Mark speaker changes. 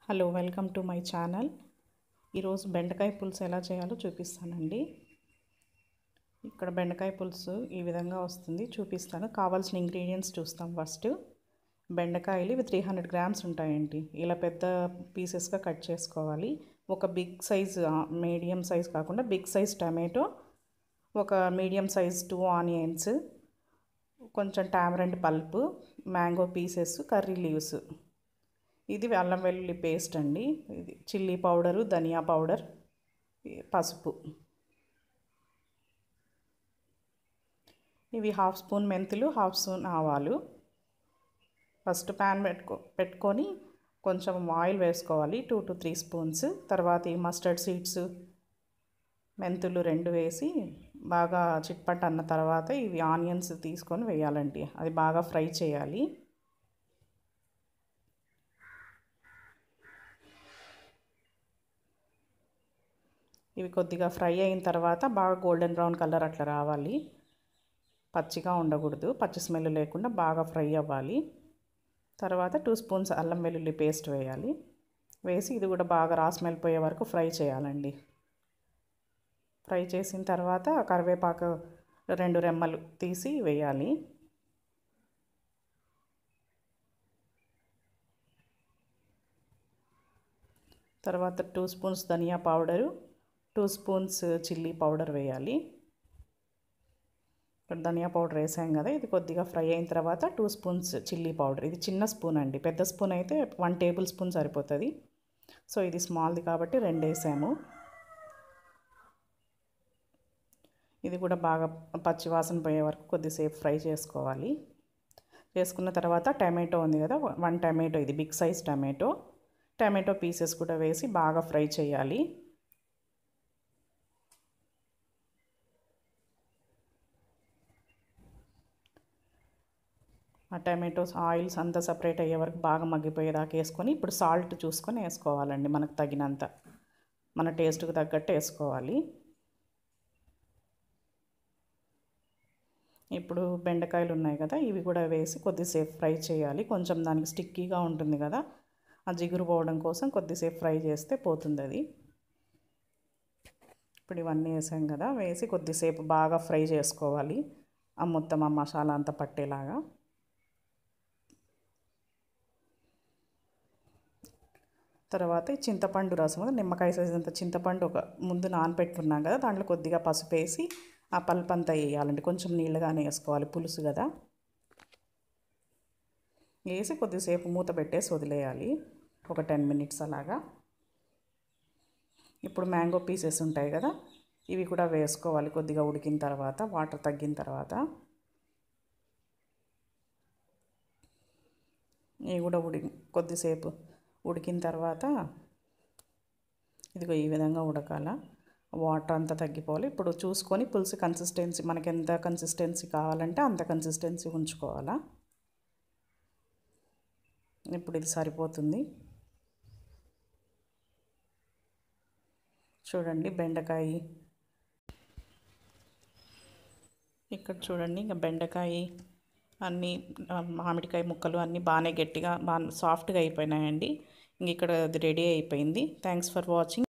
Speaker 1: hello welcome to my channel ఈరోజు బెండకాయ పులుసు ఎలా చేయాలో చూపిస్తానండి ఇక్కడ బెండకాయ పులుసు ఈ విధంగా వస్తుంది చూపిస్తాను కావాల్సిన ఇంగ్రీడియంట్స్ చూస్తాం ఫస్ట్ బెండకాయలు ఇవి త్రీ హండ్రెడ్ గ్రామ్స్ ఉంటాయండి ఇలా పెద్ద పీసెస్గా కట్ చేసుకోవాలి ఒక బిగ్ సైజ్ మీడియం సైజ్ కాకుండా బిగ్ సైజ్ టమాటో ఒక మీడియం సైజ్ టూ ఆనియన్స్ కొంచెం tamarind pulp mango pieces curry leaves ఇది అల్లం వెల్లుల్లి పేస్ట్ అండి ఇది చిల్లీ పౌడరు ధనియా పౌడర్ పసుపు ఇవి హాఫ్ స్పూన్ మెంతులు హాఫ్ స్పూన్ ఆవాలు ఫస్ట్ ప్యాన్ పెట్టుకో పెట్టుకొని కొంచెం ఆయిల్ వేసుకోవాలి టూ టు త్రీ స్పూన్స్ తర్వాత ఈ మస్టర్డ్ సీడ్స్ మెంతులు రెండు వేసి బాగా చిట్పట్ అన్న తర్వాత ఇవి ఆనియన్స్ తీసుకొని వేయాలండి అది బాగా ఫ్రై చేయాలి ఇవి కొద్దిగా ఫ్రై అయిన తర్వాత బాగా గోల్డెన్ బ్రౌన్ కలర్ అట్లా రావాలి పచ్చిగా ఉండకూడదు పచ్చి స్మెల్ లేకుండా బాగా ఫ్రై అవ్వాలి తర్వాత టూ స్పూన్స్ అల్లం వెల్లుల్లి పేస్ట్ వేయాలి వేసి ఇది కూడా బాగా రా స్మెల్ పోయే వరకు ఫ్రై చేయాలండి ఫ్రై చేసిన తర్వాత కరివేపాకు రెండు రెమ్మలు తీసి వేయాలి తర్వాత టూ స్పూన్స్ ధనియా powder two spoons chilli powder వేయాలి ఇక్కడ ధనియా పౌడర్ వేసాం కదా ఇది కొద్దిగా ఫ్రై అయిన తర్వాత టూ స్పూన్స్ చిల్లీ పౌడర్ ఇది చిన్న స్పూన్ అండి పెద్ద స్పూన్ అయితే వన్ టేబుల్ స్పూన్ సరిపోతుంది సో ఇది స్మాల్ది కాబట్టి రెండు వేసాము ఇది కూడా బాగా పచ్చివాసన పోయే వరకు కొద్దిసేపు ఫ్రై చేసుకోవాలి చేసుకున్న తర్వాత టమాటో ఉంది కదా వన్ టమాటో ఇది big size tomato tomato pieces కూడా వేసి బాగా ఫ్రై చేయాలి ఆ టమాటోస్ ఆయిల్స్ అంతా సపరేట్ అయ్యే వరకు బాగా మగ్గిపోయేదాకా వేసుకొని ఇప్పుడు సాల్ట్ చూసుకొని వేసుకోవాలండి మనకు తగినంత మన టేస్ట్కి తగ్గట్టు వేసుకోవాలి ఇప్పుడు బెండకాయలు ఉన్నాయి కదా ఇవి కూడా వేసి కొద్దిసేపు ఫ్రై చేయాలి కొంచెం దానికి స్టిక్కీగా ఉంటుంది కదా ఆ జిగురు పోవడం కోసం కొద్దిసేపు ఫ్రై చేస్తే పోతుంది అది ఇప్పుడు ఇవన్నీ వేసాం కదా వేసి కొద్దిసేపు బాగా ఫ్రై చేసుకోవాలి ఆ మొత్తం ఆ మసాలా అంతా పట్టేలాగా తర్వాత ఈ చింతపండు రసం నిమ్మకాయ సైజ్ అంత చింతపండు ఒక ముందు నానపెట్టుకున్నాం కదా దాంట్లో కొద్దిగా పసుపు వేసి ఆ పల్పు అంతా వేయాలండి కొంచెం నీళ్ళగానే వేసుకోవాలి పులుసు కదా వేసి కొద్దిసేపు మూత పెట్టేసి వదిలేయాలి ఒక టెన్ మినిట్స్ అలాగా ఇప్పుడు మ్యాంగో పీసెస్ ఉంటాయి కదా ఇవి కూడా వేసుకోవాలి కొద్దిగా ఉడికిన తర్వాత వాటర్ తగ్గిన తర్వాత ఇవి కూడా ఉడి కొద్దిసేపు ఉడికిన తర్వాత ఇదిగో ఈ విధంగా ఉడకాల వాటర్ అంతా తగ్గిపోవాలి ఇప్పుడు చూసుకొని పులుసు కన్సిస్టెన్సీ మనకి ఎంత కన్సిస్టెన్సీ కావాలంటే అంత కన్సిస్టెన్సీ ఉంచుకోవాలా ఇప్పుడు ఇది సరిపోతుంది చూడండి బెండకాయ ఇక్కడ చూడండి ఇంకా బెండకాయ అన్నీ మామిడికాయ ముక్కలు అన్నీ బాగానే గట్టిగా బాగా సాఫ్ట్గా అయిపోయినాయండి ఇంక ఇక్కడ అది రెడీ అయిపోయింది థ్యాంక్స్ ఫర్ వాచింగ్